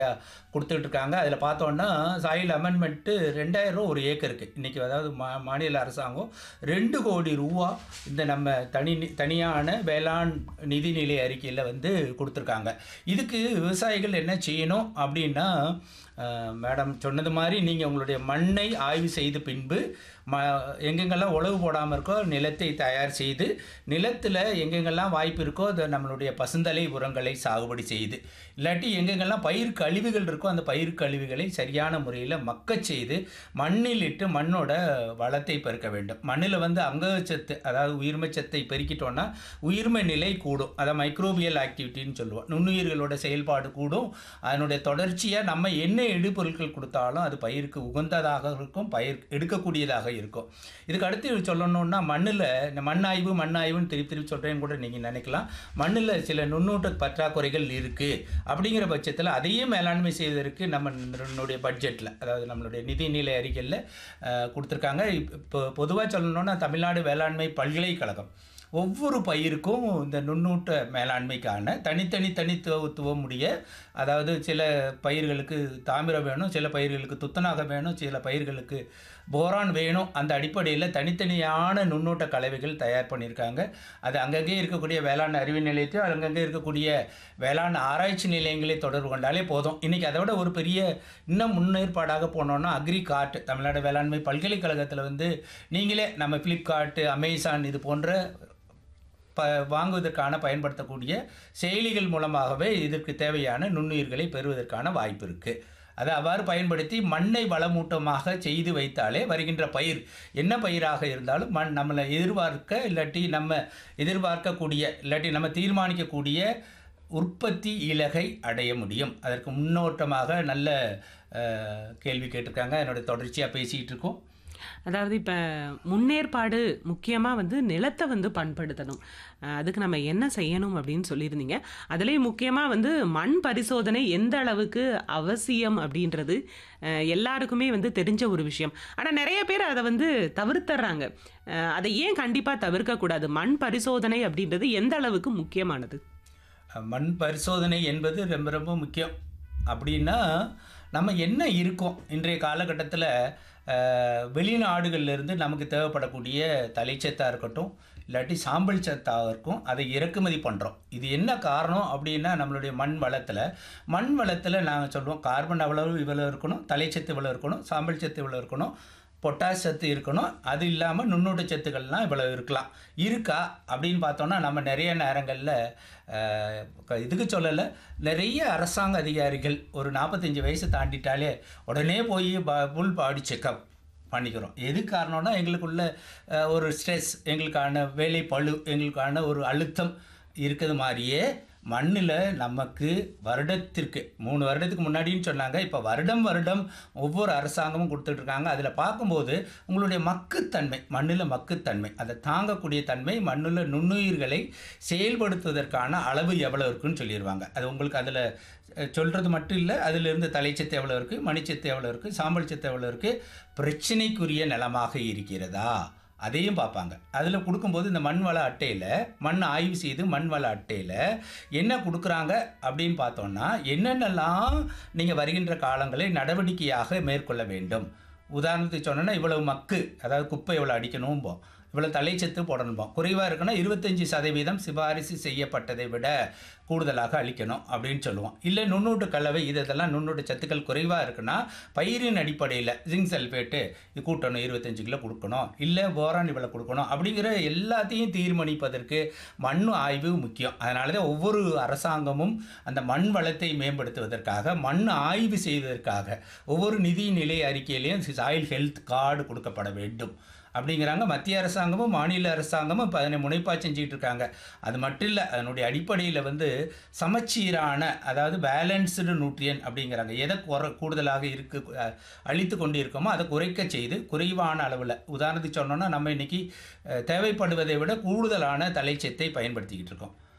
கொடுத்துட்டு இருக்காங்க அதில் பார்த்தோன்னா சாயில் அமெண்ட்மெண்ட்டு ரெண்டாயிரம் ரூபா ஒரு ஏக்கருக்கு இன்றைக்கி அதாவது மா மாநில அரசாங்கம் ரெண்டு கோடி ரூபா இந்த நம்ம தனி தனியான வேளாண் நிதிநிலை அறிக்கையில் வந்து கொடுத்துருக்காங்க இதுக்கு விவசாயிகள் என்ன செய்யணும் அப்படின்னா அஹ், மேடம் சொன்னது மாதிரி நீங்கள் உங்களுடைய மண்ணை ஆய்வு செய்த பின்பு ம எங்கெங்கெல்லாம் உழவு போடாமல் இருக்கோ நிலத்தை தயார் செய்து நிலத்தில் எங்கெங்கெல்லாம் வாய்ப்பு இருக்கோ அதை நம்மளுடைய பசுந்தலை உரங்களை சாகுபடி செய்து இல்லாட்டி எங்கெங்கெல்லாம் பயிர் கழிவுகள் இருக்கோ அந்த பயிர் கழிவுகளை சரியான முறையில் மக்கச் செய்து மண்ணில் இட்டு மண்ணோட வளத்தை பெருக்க வேண்டும் மண்ணில் வந்து அங்கச்சத்து அதாவது உயிர்மைச்சத்தை பெருக்கிட்டோன்னா உயிர்மை நிலை கூடும் அதை மைக்ரோபியல் ஆக்டிவிட்டின்னு சொல்லுவோம் நுண்ணுயிர்களோட செயல்பாடு கூடும் அதனுடைய தொடர்ச்சியாக நம்ம என்ன இடுபொருட்கள் கொடுத்தாலும் அது பயிருக்கு உகந்ததாக இருக்கும் பயிர் எடுக்கக்கூடியதாக இருக்கும் இதுக்கு அடுத்து சொல்லணும்னா மண்ணில் இந்த மண் ஆய்வு மண் ஆய்வுன்னு திருப்பி திருப்பி சொல்கிறேன்னு கூட நீங்கள் நினைக்கலாம் மண்ணில் சில நுண்ணூட்ட பற்றாக்குறைகள் இருக்குது அப்படிங்கிற பட்சத்தில் அதையும் மேலாண்மை செய்வதற்கு நம்ம நம்மளுடைய பட்ஜெட்டில் அதாவது நம்மளுடைய நிதிநிலை அறிக்கையில் கொடுத்துருக்காங்க இப்போ பொதுவாக சொல்லணும்னா தமிழ்நாடு வேளாண்மை பல்கலைக்கழகம் ஒவ்வொரு பயிருக்கும் இந்த நுண்ணூட்ட மேலாண்மைக்கான தனித்தனி தனித்துவத்துவம் உடைய அதாவது சில பயிர்களுக்கு தாமிரம் வேணும் சில பயிர்களுக்கு துத்தநாகம் வேணும் சில பயிர்களுக்கு போரான் வேணும் அந்த அடிப்படையில் தனித்தனியான நுண்ணூட்ட கலவைகள் தயார் பண்ணியிருக்காங்க அது அங்கங்கே இருக்கக்கூடிய வேளாண் அறிவு நிலையத்தையும் அங்கங்கே இருக்கக்கூடிய வேளாண் ஆராய்ச்சி நிலையங்களை தொடர்பு கொண்டாலே போதும் இன்றைக்கி அதை விட ஒரு பெரிய இன்னும் முன்னேற்பாடாக போனோம்னா அக்ரி கார்ட் தமிழ்நாடு வேளாண்மை பல்கலைக்கழகத்தில் வந்து நீங்களே நம்ம ஃப்ளிப்கார்ட்டு அமேசான் இது போன்ற ப வாங்குவதற்கான பயன்படுத்தக்கூடிய செயலிகள் மூலமாகவே இதற்கு தேவையான நுண்ணுயிர்களை பெறுவதற்கான வாய்ப்பு இருக்குது அதை அவ்வாறு பயன்படுத்தி மண்ணை வளமூட்டமாக செய்து வைத்தாலே வருகின்ற பயிர் என்ன பயிராக இருந்தாலும் மண் நம்மளை எதிர்பார்க்க இல்லாட்டி நம்ம எதிர்பார்க்கக்கூடிய இல்லாட்டி நம்ம தீர்மானிக்கக்கூடிய உற்பத்தி இலகை அடைய முடியும் அதற்கு முன்னோட்டமாக நல்ல அஹ், கேள்வி கேட்டிருக்காங்க என்னோட தொடர்ச்சியாக பேசிகிட்டு இருக்கோம் அதாவது இப்போ முன்னேற்பாடு முக்கியமாக வந்து நிலத்தை வந்து பண்படுத்தணும் அஹ் அதுக்கு நம்ம என்ன செய்யணும் அப்படின்னு சொல்லியிருந்தீங்க அதுலேயும் முக்கியமாக வந்து மண் பரிசோதனை எந்த அளவுக்கு அவசியம் அப்படின்றது அஹ் எல்லாருக்குமே வந்து தெரிஞ்ச ஒரு விஷயம் ஆனால் நிறைய பேர் அதை வந்து தவிர்த்துறாங்க அஹ் அதை ஏன் கண்டிப்பாக தவிர்க்கக்கூடாது மண் பரிசோதனை அப்படின்றது எந்த அளவுக்கு முக்கியமானது மண் பரிசோதனை என்பது ரொம்ப ரொம்ப முக்கியம் அப்படின்னா நம்ம என்ன இருக்கோம் இன்றைய காலகட்டத்தில் வெளிநாடுகள்லேருந்து நமக்கு தேவைப்படக்கூடிய தலைச்சத்தாக இருக்கட்டும் இல்லாட்டி சாம்பல் சத்தாக இருக்கும் அதை இறக்குமதி பண்ணுறோம் இது என்ன காரணம் அப்படின்னா நம்மளுடைய மண் வளத்தில் மண் வளத்தில் நாங்கள் சொல்லுவோம் கார்பன் அவ்வளவு இவ்வளோ இருக்கணும் தலைச்சத்து இவ்வளோ இருக்கணும் சாம்பல் சத்து இவ்வளோ இருக்கணும் பொட்டாஸ் சத்து இருக்கணும் அது இல்லாமல் நுண்ணூட்ட சத்துக்கள்லாம் இவ்வளோ இருக்கலாம் இருக்கா அப்படின்னு பார்த்தோன்னா நம்ம நிறைய நேரங்களில் அஹ், க- இதுக்கு சொல்லலை நிறைய அரசாங்க அதிகாரிகள் ஒரு நாற்பத்தஞ்சு வயசு தாண்டிட்டாலே உடனே போய் ப ஃபுல் பாடி செக்கப் பண்ணிக்கிறோம் எது காரணம்னா எங்களுக்குள்ள அஹ், ஒரு ஸ்ட்ரெஸ் எங்களுக்கான வேலை பளு எங்களுக்கான ஒரு அழுத்தம் இருக்கிறது மாதிரியே மண்ணில் நமக்கு வருடத்திற்கு மூணு வருடத்துக்கு முன்னாடின்னு சொன்னாங்க இப்போ வருடம் வருடம் ஒவ்வொரு அரசாங்கமும் கொடுத்துட்ருக்காங்க அதில் பார்க்கும்போது உங்களுடைய மக்குத்தன்மை மண்ணில் மக்குத்தன்மை அதை தாங்கக்கூடிய தன்மை மண்ணில் நுண்ணுயிர்களை செயல்படுத்துவதற்கான அளவு எவ்வளோ இருக்குன்னு சொல்லிடுவாங்க அது உங்களுக்கு அதில் சொல்கிறது மட்டும் இல்லை அதிலிருந்து தலைச்சத்து எவ்வளோ இருக்குது மணிச்சத்து எவ்வளோ இருக்குது சாம்பல் சத்து எவ்வளோ இருக்குது பிரச்சனைக்குரிய நிலமாக இருக்கிறதா அதையும் பார்ப்பாங்க அதில் கொடுக்கும்போது இந்த மண் வள அட்டையில் மண் ஆய்வு செய்து மண் வள அட்டையில் என்ன கொடுக்குறாங்க அப்படின்னு பார்த்தோன்னா என்னென்னலாம் நீங்கள் வருகின்ற காலங்களை நடவடிக்கையாக மேற்கொள்ள வேண்டும் உதாரணத்துக்கு சொன்னோன்னா இவ்வளவு மக்கு அதாவது குப்பை இவ்வளோ அடிக்கணும்போம் இவ்வளோ தலைச்சத்து போடணும்போம் குறைவாக இருக்குன்னா இருபத்தஞ்சி சதவீதம் சிபாரிசு செய்யப்பட்டதை விட கூடுதலாக அளிக்கணும் அப்படின்னு சொல்லுவோம் இல்லை நுண்ணூட்டு கலவை இது இதெல்லாம் நுண்ணூட்டு சத்துக்கள் குறைவாக இருக்குன்னா பயிரின் அடிப்படையில் ஜிங்க் சல்ஃபேட்டு இது கூட்டணும் இருபத்தஞ்சு கிலோ கொடுக்கணும் இல்லை போரான் இவ்வளோ கொடுக்கணும் அப்படிங்கிற எல்லாத்தையும் தீர்மானிப்பதற்கு மண் ஆய்வு முக்கியம் அதனால தான் ஒவ்வொரு அரசாங்கமும் அந்த மண் வளத்தை மேம்படுத்துவதற்காக மண் ஆய்வு செய்வதற்காக ஒவ்வொரு நிதி நிலை அறிக்கையிலையும் சாயில் ஹெல்த் கார்டு கொடுக்கப்பட வேண்டும் அப்படிங்கிறாங்க மத்திய அரசாங்கமும் மாநில அரசாங்கமும் இப்போ அதனை முனைப்பாக செஞ்சுக்கிட்டு இருக்காங்க அது மட்டும் இல்லை அதனுடைய அடிப்படையில் வந்து சமச்சீரான அதாவது பேலன்ஸ்டு நியூட்ரியன் அப்படிங்கிறாங்க எதை குற கூடுதலாக இருக்கு அஹ், அழித்து கொண்டு இருக்கோமோ அதை குறைக்க செய்து குறைவான அளவில் உதாரணத்துக்கு சொன்னோன்னா நம்ம இன்னைக்கு அஹ், தேவைப்படுவதை விட கூடுதலான தலைச்சத்தை பயன்படுத்திக்கிட்டு இருக்கோம்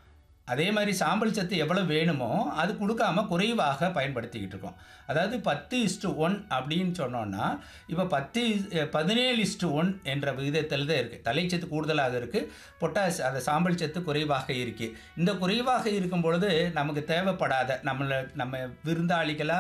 அதே மாதிரி சாம்பல் சத்து எவ்வளோ வேணுமோ அது கொடுக்காம குறைவாக பயன்படுத்திக்கிட்டு இருக்கோம் அதாவது பத்து இஸ்டு ஒன் அப்படின்னு சொன்னோன்னா இப்போ பத்து பதினேழு இஸ்டு ஒன் என்ற விகிதத்தில் தான் இருக்குது தலைச்சத்து கூடுதலாக இருக்குது பொட்டாஸ் அந்த சாம்பல் சத்து குறைவாக இருக்குது இந்த குறைவாக இருக்கும் பொழுது நமக்கு தேவைப்படாத நம்மளை நம்ம விருந்தாளிகளாக